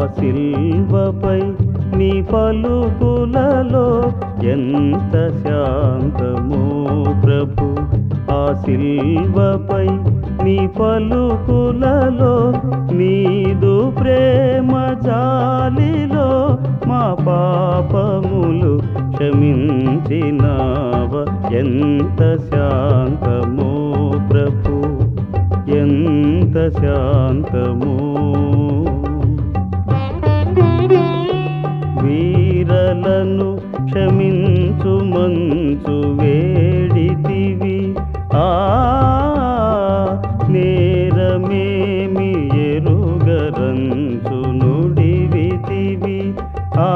శిల్వపై నీ పలుకులలో ఎంత శాంతమో ప్రభు ఆ శిల్వపై నీ పలుకులలో నీదు ప్రేమ జాలిలో మా పాపములు క్షమించినావ ఎంత శాంతమో ప్రభు ఎంత శాంతమో వీరలను క్షమించు మంచు వేడితివి ఆ నేరమేమి ఎరుగరంచు నుడివితివి ఆ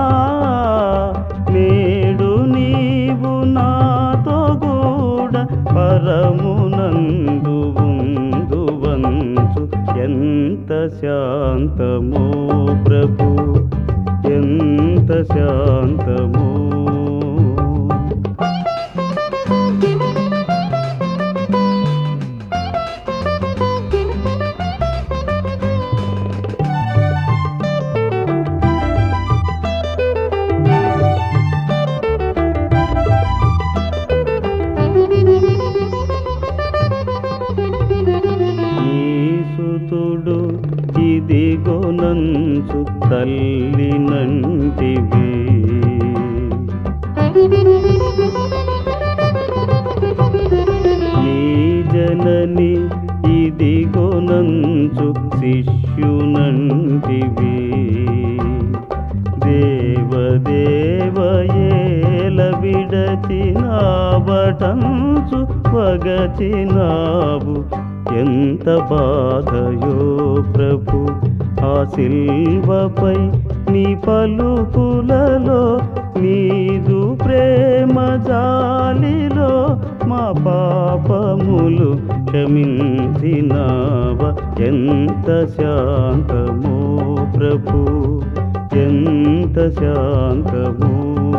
నేడు నీవు నాతో కూడా పరమునందు ఉందువంచు ఎంత శాంతమో ప్రభు ఎంత శాంతమో ఈసుతుడు ఇదిగో నంచు తల్లి నంటివి నీ జనని ఇదిగో నంచు శిష్యునంటివి దేవదేవయేల విడచినావటంచు వగచినావు ఎంత బాధయో ప్రభు ఆ శిల్వపై నీ పలుకులలో నీదు ప్రేమ జాలిలో మా పాపములు క్షమించినావ ఎంత శాంతమో ప్రభు ఎంత శాంతమో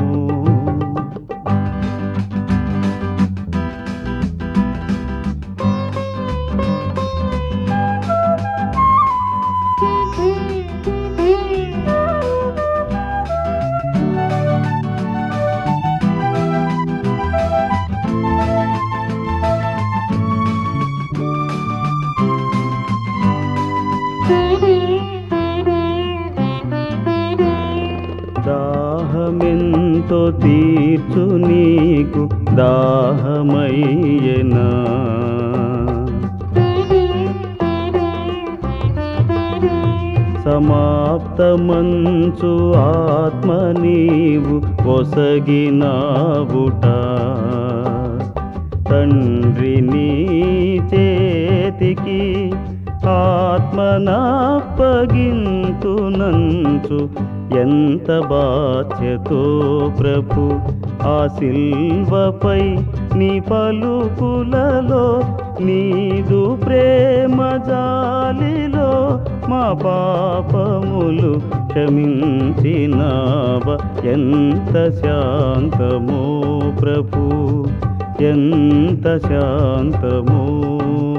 దాహమెంతో తీర్చు నీకు దాహమయ్యనా సమాప్తమంచు ఆత్మ నీవు పొసగినావుట తండ్రి నీ చేతికి ఆత్మనాప్పగింతునంచు ఎంత బాధ్యతో ప్రభు ఆ శిల్వపై నీ పలుకులలో నీదు ప్రేమ జాలిలో మా పాపములు క్షమించినావ ఎంత శాంతమో ప్రభు ఎంత శాంతమో